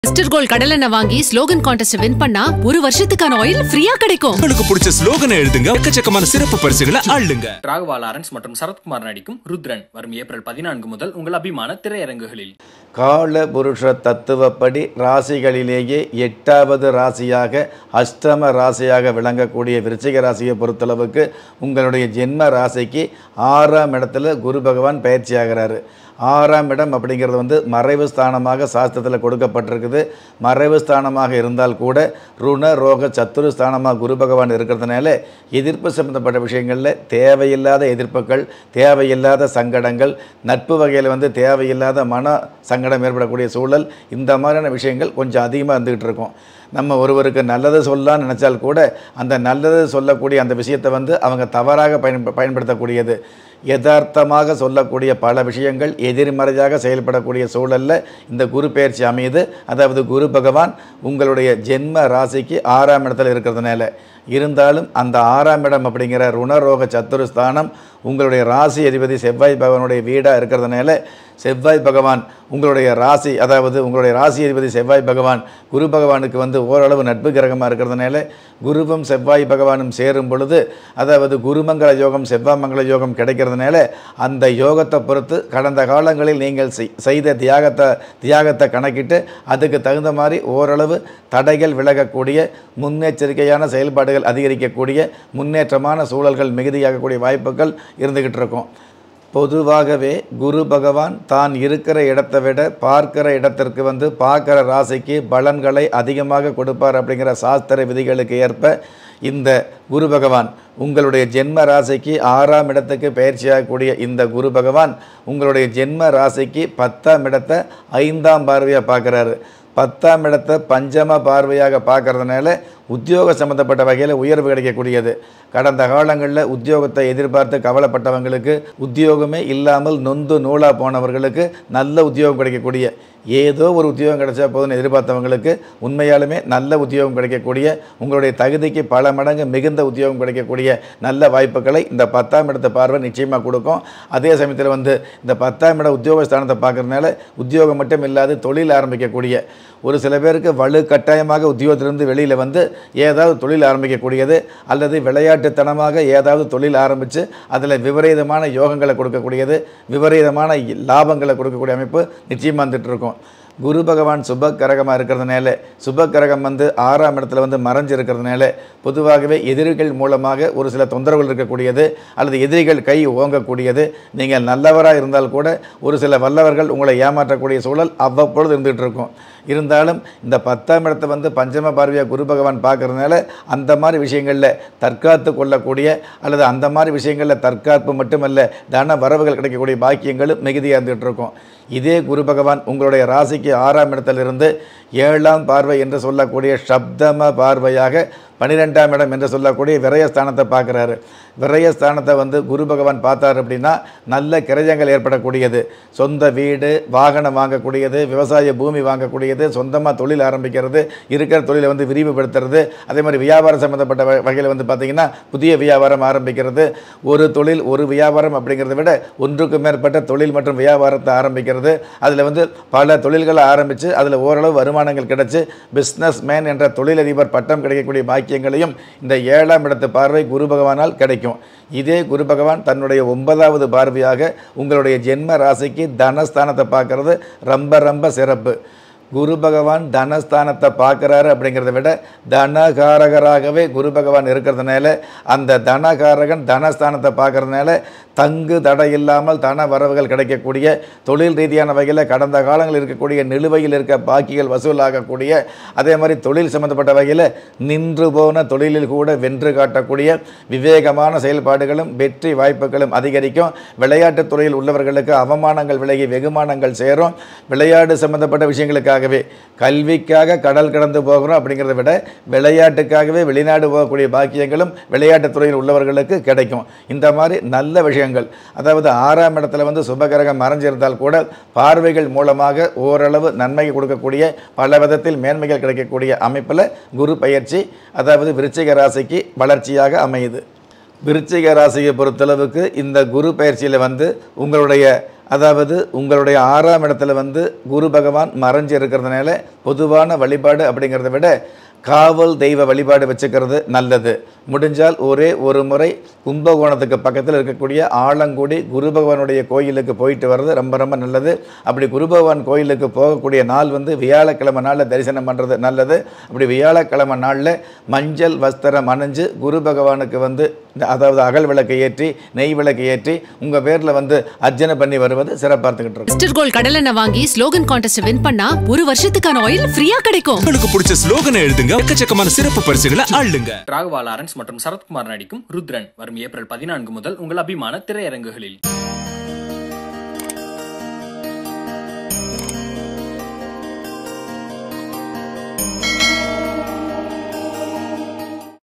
mister gold கடலெண்ணெய் வாங்கி slogan contest win பண்ணா ஒரு வருஷத்துக்கான ஆயில் ஃப்ரீயா கிடைக்கும் உங்களுக்கு பிடிச்ச ஸ்லோகனை எழுதுங்க எக்கச்சக்கமான சிறப்பு பரிசுகளை அள்ளுங்க ராகவா லாரன்ஸ் மற்றும் சரத்குமார் நடிக்கும் ருத்ரன் வரும் ஏப்ரல் பதினான்கு முதல் உங்கள் அபிமான திரையரங்குகளில் கால புருஷ தத்துவப்படி ராசிகளிலேயே எட்டாவது ராசியாக அஷ்டம ராசியாக விளங்கக்கூடிய விருச்சிக ராசியை பொறுத்தளவுக்கு உங்களுடைய ஜென்ம ராசிக்கு ஆறாம் இடத்துல குரு பகவான் பயிற்சி ஆகிறாரு ஆறாம் இடம் அப்படிங்கிறது வந்து மறைவு ஸ்தானமாக சாஸ்திரத்தில் கொடுக்கப்பட்டிருக்குது மறைவு ஸ்தானமாக இருந்தால் கூட ருண ரோக சத்துரு ஸ்தானமாக குரு பகவான் இருக்கிறதுனால எதிர்ப்பு சம்பந்தப்பட்ட விஷயங்களில் தேவையில்லாத எதிர்ப்புகள் தேவையில்லாத சங்கடங்கள் நட்பு வகையில் வந்து தேவையில்லாத மன சங்கடம் ஏற்படக்கூடிய சூழல் இந்த மாதிரியான விஷயங்கள் கொஞ்சம் அதிகமாக இருந்துகிட்டு இருக்கும் நம்ம ஒருவருக்கு நல்லது சொல்லலாம்னு நினச்சால் கூட அந்த நல்லது சொல்லக்கூடிய அந்த விஷயத்தை வந்து அவங்க தவறாக பயன் பயன்படுத்தக்கூடியது யதார்த்தமாக சொல்லக்கூடிய பல விஷயங்கள் எதிர்மறையாக செயல்படக்கூடிய சூழலில் இந்த குரு பயிற்சி அமையுது அதாவது குரு பகவான் உங்களுடைய ஜென்ம ராசிக்கு ஆறாம் இடத்துல இருக்கிறதுனால இருந்தாலும் அந்த ஆறாம் இடம் அப்படிங்கிற ருணரோக சத்துருஸ்தானம் உங்களுடைய ராசி அதிபதி செவ்வாய் பகவானுடைய வீடாக இருக்கிறதுனால செவ்வாய் பகவான் உங்களுடைய ராசி அதாவது உங்களுடைய ராசி அதிபதி செவ்வாய் பகவான் குரு பகவானுக்கு வந்து ஓரளவு நட்பு கிரகமாக இருக்கிறதுனால குருவும் செவ்வாய் பகவானும் சேரும் பொழுது அதாவது குருமங்கள யோகம் செவ்வாய் மங்கள யோகம் கிடைக்கிறதுனால அந்த யோகத்தை பொறுத்து கடந்த காலங்களில் நீங்கள் செய்- செய்த தியாகத்தை தியாகத்தை கணக்கிட்டு அதுக்கு தகுந்த மாதிரி ஓரளவு தடைகள் விலகக்கூடிய முன்னெச்சரிக்கையான செயல்பாடுகள் அதிகரிக்கக்கூடிய முன்னேற்றமான சூழல்கள் மிகுதியாகக்கூடிய வாய்ப்புகள் இருந்துக்கிட்டு இருக்கும் பொதுவாகவே குரு பகவான் தான் இருக்கிற இடத்தை விட பார்க்கிற இடத்திற்கு வந்து பார்க்குற ராசிக்கு பலன்களை அதிகமாக கொடுப்பார் அப்படிங்கிற சாஸ்திர விதிகளுக்கு ஏற்ப இந்த குரு பகவான் உங்களுடைய ஜென்ம ராசிக்கு ஆறாம் இடத்துக்கு பயிற்சியாகக்கூடிய இந்த குரு பகவான் உங்களுடைய ஜென்ம ராசிக்கு பத்தாம் இடத்தை ஐந்தாம் பார்வையாக பார்க்குறாரு பத்தாம் இடத்தை பஞ்சம பார்வையாக பார்க்கறதுனால உத்தியோக சம்மந்தப்பட்ட வகையில் உயர்வு கிடைக்கக்கூடியது கடந்த காலங்களில் உத்தியோகத்தை எதிர்பார்த்து கவலைப்பட்டவங்களுக்கு உத்தியோகமே இல்லாமல் நொந்து நூலாக போனவர்களுக்கு நல்ல உத்தியோகம் கிடைக்கக்கூடிய ஏதோ ஒரு உத்தியோகம் கிடைச்சா போதும்னு எதிர்பார்த்தவங்களுக்கு உண்மையாலுமே நல்ல உத்தியோகம் கிடைக்கக்கூடிய உங்களுடைய தகுதிக்கு பல மடங்கு மிகுந்த உத்தியோகம் கிடைக்கக்கூடிய நல்ல வாய்ப்புகளை இந்த பத்தாம் இடத்தை பார்வை நிச்சயமாக கொடுக்கும் அதே சமயத்தில் வந்து இந்த பத்தாம் இட உத்தியோக ஸ்தானத்தை பார்க்கறதுனால உத்தியோகம் மட்டும் இல்லாது தொழில் ஆரம்பிக்கக்கூடிய ஒரு சில பேருக்கு வலு கட்டாயமாக உத்தியோகத்திலிருந்து வெளியில் வந்து ஏதாவது தொழில் ஆரம்பிக்கக்கூடியது அல்லது விளையாட்டுத்தனமாக ஏதாவது தொழில் ஆரம்பித்து அதில் விபரீதமான யோகங்களை கொடுக்கக்கூடியது விபரீதமான லாபங்களை கொடுக்கக்கூடிய அமைப்பு நிச்சயமாக வந்துட்டு இருக்கும் குரு பகவான் சுப கரகமாக இருக்கிறதுனால சுப கரகம் வந்து ஆறாம் இடத்துல வந்து மறைஞ்சு இருக்கிறதுனால பொதுவாகவே எதிரிகள் மூலமாக ஒரு சில தொந்தரவுகள் இருக்கக்கூடியது அல்லது எதிரிகள் கை ஓங்கக்கூடியது நீங்கள் நல்லவராக இருந்தால் கூட ஒரு சில வல்லவர்கள் உங்களை ஏமாற்றக்கூடிய சூழல் அவ்வப்பொழுது இருந்துகிட்டு இருக்கும் இருந்தாலும் இந்த பத்தாம் இடத்தை வந்து பஞ்சம பார்வையாக குரு பகவான் பார்க்கறதுனால அந்த மாதிரி விஷயங்களில் தற்காத்து கொள்ளக்கூடிய அல்லது அந்த மாதிரி விஷயங்களில் தற்காப்பு மட்டுமல்ல தன வரவுகள் கிடைக்கக்கூடிய பாக்கியங்களும் மிகுதியாக இருந்துகிட்டு இருக்கும் இதே குரு பகவான் உங்களுடைய ராசிக்கு ஆறாம் இடத்திலிருந்து ஏழாம் பார்வை என்று சொல்லக்கூடிய சப்தம பார்வையாக பன்னிரெண்டாம் இடம் என்று சொல்லக்கூடிய விரயஸ்தானத்தை பார்க்குறாரு விரயஸ்தானத்தை வந்து குரு பகவான் பார்த்தார் அப்படின்னா நல்ல கிரயங்கள் ஏற்படக்கூடியது சொந்த வீடு வாகனம் வாங்கக்கூடியது விவசாய பூமி வாங்கக்கூடியது சொந்தமாக தொழில் ஆரம்பிக்கிறது இருக்கிற தொழிலை வந்து விரிவுபடுத்துறது அதே மாதிரி வியாபாரம் சம்மந்தப்பட்ட வ- வகையில் வந்து பார்த்திங்கன்னா புதிய வியாபாரம் ஆரம்பிக்கிறது ஒரு தொழில் ஒரு வியாபாரம் அப்படிங்கிறத விட ஒன்றுக்கு மேற்பட்ட தொழில் மற்றும் வியாபாரத்தை ஆரம்பிக்கிறது அதில் வந்து பல தொழில்களை ஆரம்பித்து அதில் ஓரளவு வருமானங்கள் கிடைச்சு பிஸ்னஸ் மேன் என்ற தொழிலதிபர் பட்டம் கிடைக்கக்கூடிய பாக்கியங்களையும் இந்த ஏழாம் இடத்து பார்வை குரு பகவானால் கிடைக்கும் இதே குரு பகவான் தன்னுடைய ஒன்பதாவது பார்வையாக உங்களுடைய ஜென்ம ராசிக்கு தனஸ்தானத்தை பார்க்கறது ரொம்ப ரொம்ப சிறப்பு குரு பகவான் தனஸ்தானத்தை பார்க்குறாரு அப்படிங்கிறத விட தனகாரகராகவே குரு பகவான் இருக்கிறதுனால அந்த தனகாரகன் தனஸ்தானத்தை பார்க்கறதுனால தங்கு தடை இல்லாமல் தன வரவுகள் கிடைக்கக்கூடிய தொழில் ரீதியான வகையில் கடந்த காலங்களில் இருக்கக்கூடிய நிலுவையில் இருக்க பாக்கிகள் வசூலாகக்கூடிய அதே மாதிரி தொழில் சம்மந்தப்பட்ட வகையில் நின்று போன தொழிலில் கூட வென்று காட்டக்கூடிய விவேகமான செயல்பாடுகளும் வெற்றி வாய்ப்புகளும் அதிகரிக்கும் விளையாட்டுத் துறையில் உள்ளவர்களுக்கு அவமானங்கள் விலகி வெகுமானங்கள் சேரும் விளையாட்டு சம்பந்தப்பட்ட விஷயங்களுக்காகவே கல்விக்காக கடல் கடந்து போகிறோம் அப்படிங்கிறத விட விளையாட்டுக்காகவே வெளிநாடு போகக்கூடிய பாக்கியங்களும் விளையாட்டுத் துறையில் உள்ளவர்களுக்கு கிடைக்கும் இந்த மாதிரி நல்ல விஷயங்கள் அதாவது ஆறாம் இடத்துல வந்து சுபகிரகம் மறைஞ்சிருந்தால் கூட பார்வைகள் மூலமாக ஓரளவு நன்மை கொடுக்கக்கூடிய பல விதத்தில் மேன்மைகள் கிடைக்கக்கூடிய அமைப்பில் குரு பயிற்சி அதாவது விருச்சிக ராசிக்கு வளர்ச்சியாக அமையுது விருச்சிக ராசியை பொறுத்தளவுக்கு இந்த குரு பயிற்சியில் வந்து உங்களுடைய அதாவது உங்களுடைய ஆறாம் இடத்துல வந்து குரு பகவான் மறைஞ்சு இருக்கிறதுனால பொதுவான வழிபாடு அப்படிங்கிறத விட காவல் தெய்வ வழிபாடு வச்சுக்கிறது நல்லது முடிஞ்சால் ஒரே ஒரு முறை கும்பகோணத்துக்கு பக்கத்தில் இருக்கக்கூடிய ஆலங்குடி குரு பகவானுடைய கோயிலுக்கு போயிட்டு வர்றது ரொம்ப ரொம்ப நல்லது அப்படி குரு பகவான் கோயிலுக்கு போகக்கூடிய நாள் வந்து வியாழக்கிழமை நாளில் தரிசனம் பண்ணுறது நல்லது அப்படி வியாழக்கிழமை நாளில் மஞ்சள் வஸ்திரம் அணிஞ்சு குரு பகவானுக்கு வந்து அதாவது அகல் விளக்கு ஏற்றி நெய் விளக்கு ஏற்றி உங்கள் பேரில் வந்து அர்ச்சனை பண்ணி வருவது சிறப்பாக இருந்துகிட்டு இருக்கும் மிஸ்டர் கோல்ட் கடலெண்ணெய் வாங்கி ஸ்லோகன் கான்டெஸ்ட் வின் பண்ணா ஒரு வருஷத்துக்கான ஆயில் ஃப்ரீயா கிடைக்கும் உங்களுக்கு பிடிச்ச ஸ்லோகனை எழுதுங்க எக்கச்சக்கமான சிறப்பு பரிசுகளை அள்ளுங்க ராகவா லாரன்ஸ் மற்றும் சரத்குமார் நடிக்கும் ருத்ரன் வரும் ஏப்ரல் பதினான்கு முதல் உங்கள் அபிமான திரையரங்குகளில்